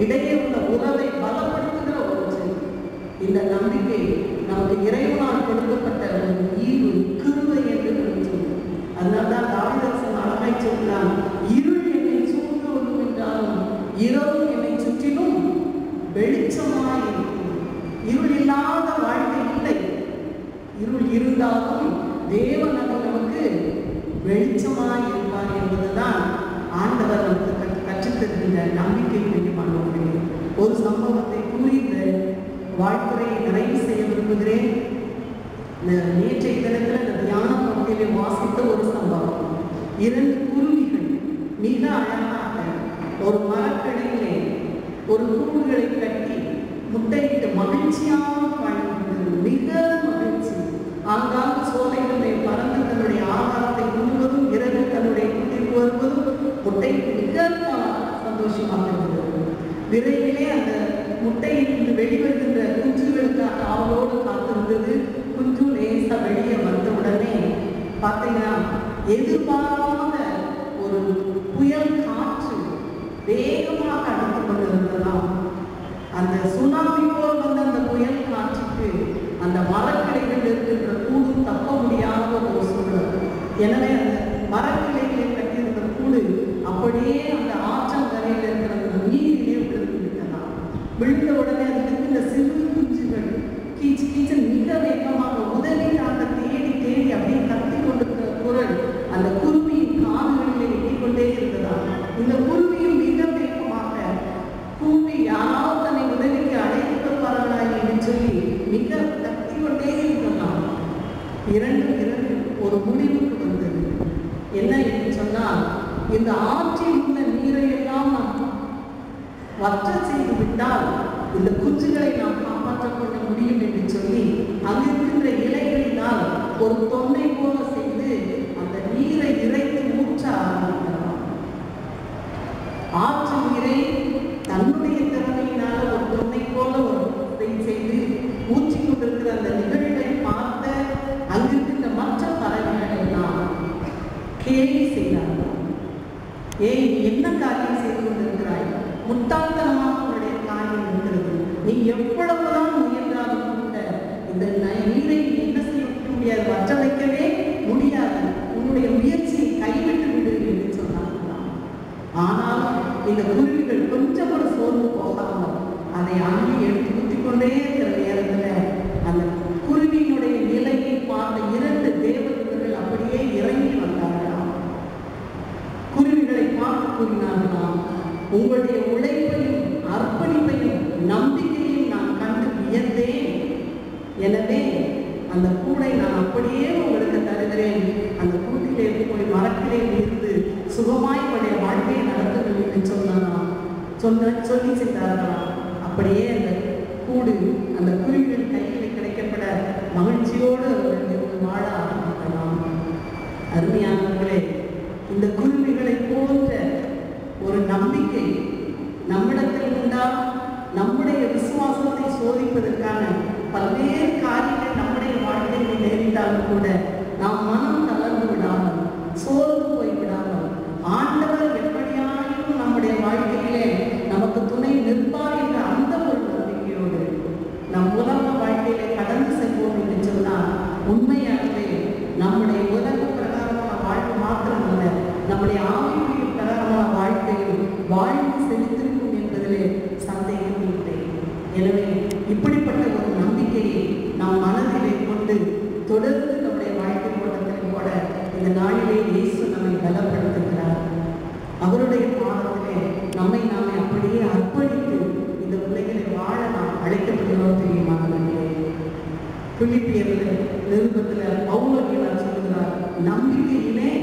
இடையே உள்ள உறவை பலப்படுத்துகிற ஒன்று இந்த நம்பிக்கை நமக்கு இறைவனால் கொடுக்கப்பட்ட ஒரு ஈவு கிருபை என்று நம்ம சொல்லுவோம் அதனால்தான் தாவிதாசன் அழகாய் சொல்கிறான் இருள் என்னை சூழ்ந்து கொள்ளும் என்றாலும் இரவு என்னை சுற்றிலும் வெளிச்சமாய் இருக்கும் இருள் இல்லாத வாழ்க்கை இல்லை இருள் இருந்தாலும் தேவன் அவர் நமக்கு வெளிச்சமாய் இருப்பார் என்பதுதான் ஆண்டவர் நமக்கு கற்று- கற்றுத் தருகின்ற நம்பிக்கை பிரியமானவர்களே ஒரு சம்பவத்தை கூறி இந்த வாழ்த்துறையை நிறைவு செய்ய விரும்புகிறேன் நே- நேற்றைய தினத்தில் இந்த தியான பகுதியிலே வாசித்த ஒரு சம்பவம் இரண்டு குருவிகள் மிக அழகாக ஒரு மரக்கடையிலே ஒரு கூடுகளை கட்டி முட்டையிட்டு மகிழ்ச்சியாக வாழ்கிறது மிக மகிழ்ச்சி ஆங்காங்கு சோலைகளிலே பறந்து தன்னுடைய ஆகாரத்தை உண்பதும் இரவு தன்னுடைய குட்டிற்கு வருவதும் முட்டைக்கு மிக சந்தோஷமாக இருந்தது விரைவிலே அந்த முட்டையிலிருந்து வெளிவருகின்ற குஞ்சுகளுக்காக அவளோடு காத்திருந்தது குஞ்சு லேசா வெளியே வந்த உடனே பார்த்தீங்கன்னா எதிர்பாராத ஒரு புயல் காற்று வேகமாக அடித்து கொண்டிருந்ததாம் அந்த சுனாமி போல் வந்த அந்த புயல் காற்றுக்கு அந்த மரக்கிளைகள் இருக்கின்ற கூடும் தப்ப முடியாத ஒரு சூழல் எனவே அந்த மரக்கிளைகளில் கட்டியிருந்த கூடு அப்படியே அந்த ஆற்றங்கரையில் இருக்கிற அந்த நீரிலே விழுந்து விட்டதாம் விழுந்த உடனே அதில் இருக்கின்ற சிறு குஞ்சுகள் கீச்சு கீச்சு மிக வேகமாக உதவிக்காக தேடி தேடி அப்படியே கத்தி கொண்டிருக்கிற குரல் அந்த குருவியின் காதுகளிலே எட்டிக்கொண்டே இருந்ததாம் இந்த குருவியும் மிக வேகமாக கூவி யாராவது தன்னை உதவிக்கு அழைத்து வருவார்களா என்று சொல்லி மிக கத்தி கொண்டே இருந்ததாம் இரண்டு இரண்டு ஒரு முடிவுக்கு வந்தது என்ன என்று சொன்னால் இந்த ஆற்றில் உள்ள நீரை எல்லாம் நாம் வற்ற செய்து விட்டால் இந்த குஞ்சுகளை நாம் காப்பாற்றிக் கொள்ள முடியும் என்று சொல்லி அங்கிருக்கின்ற இலைகளினால் ஒரு தொன்னை போல செய்து அந்த நீரை இறைத்து ஊற்ற ஆரம்பிக்கலாம் ஆற்று நீரை தன்னுடைய திறமையினால் ஒரு தொன்னை போல ஒரு இதை செய்து ஊற்றி கொண்டிருக்கிற அந்த நிகழ்வை பார்த்த அங்கிருக்கின்ற மற்ற பறவைகள் எல்லாம் கேலி செய்தார்கள் ஏய் நீ என்ன காரியம் செய்து கொண்டிருக்கிறாய் முட்டாள்தனமாக உன்னுடைய காரியம் இருக்கிறது நீ எவ்வளவுதான் முயன்றாலும் கூட இந்த ந- நீரை நீ என்ன செய்ய முடியாது வற்ற வைக்கவே முடியாது உன்னுடைய முயற்சியை கைவிட்டு விடு என்று சொன்னார்களாம் ஆனாலும் இந்த குருவிகள் கொஞ்சம் கூட சோர்ந்து போகாமல் அதை அள்ளி எடுத்து குத்திக் கொண்டே இருக்கிற நேரத்தில் அந்த குருவியினுடைய நிலையை பார்த்த இரண்டு தேவதூதர்கள் அப்படியே இறங்கி வந்தார்களாம் குருவிகளை பார்த்து கூறினார்களாம் உங்களுடைய உழைப்பையும் அர்ப்பணிப்பையும் நம்பிக்கையையும் நான் கண்டு வியந்தேன் எனவே அந்த கூடை நான் அப்படியே உங்களுக்கு தருகிறேன் அந்த கூட்டிலே போய் மரத்திலே இருந்து சுகமாய் உடைய வாழ்க்கையை நடத்துங்கள் என்று சொன்னாராம் சொன்ன சொல்லி சென்றார்களாம் அப்படியே அந்த கூடு அந்த குருவிகள் கையில் கிடைக்கப்பட மகிழ்ச்சியோடு அவர்கள் இருந்து வாழ ஆரம்பிக்கலாம் அருமையானவர்களே இந்த குருவிகளை போன்ற ஒரு நம்பிக்கை நம்மிடத்தில் உண்டா நம்முடைய விசுவாசத்தை சோதிப்பதற்கான பல்வேறு காரியங்கள் நம்முடைய வாழ்க்கையில் நேரிட்டாலும் கூட நாம் மனம் தளர்ந்து விடாமல் சோர்ந்து போய் விடாமல் ஆண்டவர் எப்படியாயும் நம்முடைய வாழ்க்கையிலே நமக்கு துணை நிற்பார் என்ற அந்த ஒரு நம்பிக்கையோடு நம் உலக வாழ்க்கையிலே கடந்து செல்வோம் என்று சொன்னால் உண்மையாகவே நம்முடைய உலக பிரகாரமான வாழ்க்கை மாத்திரமல்ல நம்முடைய ஆவிக்குரிய பிரகாரமான வாழ்க்கையில் வாழ்ந்து செலுத்திருக்கும் என்பதிலே சந்தேகம் இல்லை எனவே இப்படிப்பட்ட ஒரு நம்பிக்கையை நாம் மனதிலே கொண்டு தொடர்ந்து நம்முடைய வாழ்க்கை ஓட்டத்தில் போட இந்த நாளிலே இயேசு நம்மை பலப்படுத்துகிறார் அவருடைய பாடத்திலே நம்மை நாமே அப்படியே அர்ப்பணித்து இந்த உலகிலே வாழ நாம் அழைக்கப்படுகிறோம் தெரியுமானவர்களே பிலிப்பியர்கள் நிருபத்தில் பௌலவியலார் சொல்கிறார் நம்பிக்கையிலே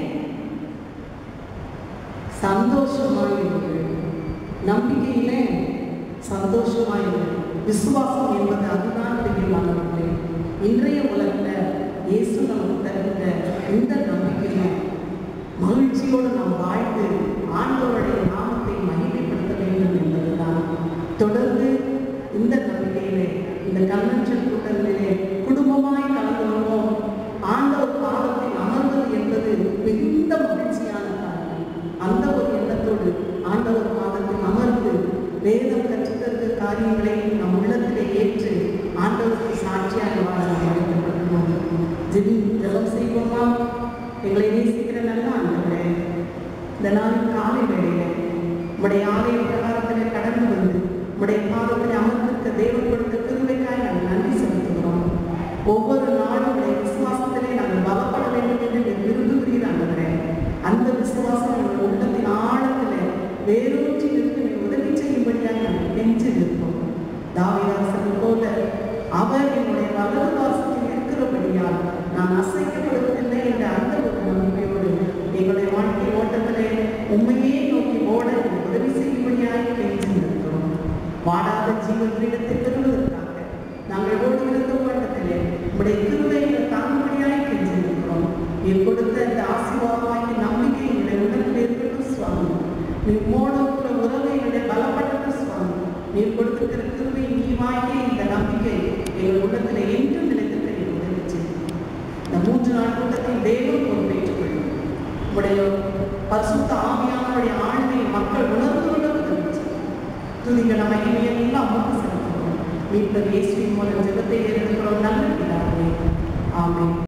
சந்தோஷமாயிருங்கள் நம்பிக்கையிலே சந்தோஷமாயிருங்கள் விசுவாசம் என்பது அதுதான் பிரியமானவர்களே இன்றைய உலகில் இயேசு நமக்கு தருகின்ற இந்த நம்பிக்கையும் மகிழ்ச்சியோடு நாம் வாழ்ந்து ஆண்டவருடைய நாமத்தை மகிமைப்படுத்த வேண்டும் என்பதுதான் தொடர்ந்து இந்த நம்பிக்கையிலே இந்த கன்வென்ஷன் கூட்டங்களிலே குடும்பமாய் கலந்து கொள்வோம் ஆண்டவர் பாதத்தில் அமர்வது என்பது மிகுந்த மகிழ்ச்சியான காரியம் அந்த ஒரு எண்ணத்தோடு ஆண்டவர் பாதத்தில் அமர்ந்து வேதம் கற்றுத்தருகிற காரியங்களை நம் உள்ளத்திலே ஏற்று ஆண்டவருக்கு சாட்சியாக வாழ நாம் அழைக்கப்படுகிறோம் ஜெபி ஜெபம் செய்வோமா எங்களை நேசிக்கிற நல்ல ஆண்டவரே இந்த நாளின் காலை வேளையிலே உம்முடைய ஆலய பிரகாரத்திலே கடந்து வந்து உம்முடைய பாதத்திலே அமர்ந்திருக்க தேவன் கொடுத்த கிருபைக்காய் நாங்கள் நன்றி செலுத்துகிறோம் ஒவ்வொரு நாளும் உடைய விசுவாசத்திலே நாங்கள் பலப்பட வேண்டும் என்று நீர் விரும்புகிறீர் ஆண்டவரே அந்த விசுவாசம் எங்கள் உள்ளத்தின் ஆழத்திலே வேரூற்றி நிற்க நீர் உதவி செய்யும்படியாக நாங்கள் கெஞ்சி நிற்போம் தாவிதாசன் போல அவர் என்னுடைய வலது வாசத்தில் இருக்கிறபடியால் நான் அசைக்கப்படுவதில்லை என்ற அந்த ஒரு நம்பிக்கையோடு எங்களுடைய வாழ்க்கை ஓட்டத்திலே உண்மையே நோக்கி ஓட நீர் உதவி செய்யும்படியாக கெஞ்சி நிற்கிறோம் வாடாத ஜீவன் கிரீடத்தை பெறுவதற்காக நாங்கள் ஓடுகிற ஓட்டத்திலே உடைய கிருபையை தாங்கும்படியாக கெஞ்சி நிற்கிறோம் நீர் கொடுத்த இந்த ஆசீர்வாதமாக்கி நம்பிக்கை எங்களுடைய உடலில் இருக்கட்டும் சுவாமி நீர் மோடுகிற உறவை எங்களுடைய பலப்படட்டும் சுவாமி நீர் கொடுத்திருக்கிற கிருபை நீவாகிய இந்த நம்பிக்கை எங்கள் உள்ளத்தில் என்றும் நிலைத்திருக்க நீர் உதவி செய்யும் இந்த மூன்று நாள் கூட்டத்தில் தேவன் பொறுப்பேற்றுக் கொள்ளும் உடைய பரிசுத்த ஆவியானவருடைய ஆழ்மையை மக்கள் உணர்ந்து கொள்ள உதவி செய்யும் துதிகள் மகிமை எல்லாம் உமக்கு செலுத்துகிறோம் மீட்பர் இயேசுவின் மூலம் ஜெபத்தை ஏறெடுக்கிறோம் நல்ல பிதாவே ஆமென்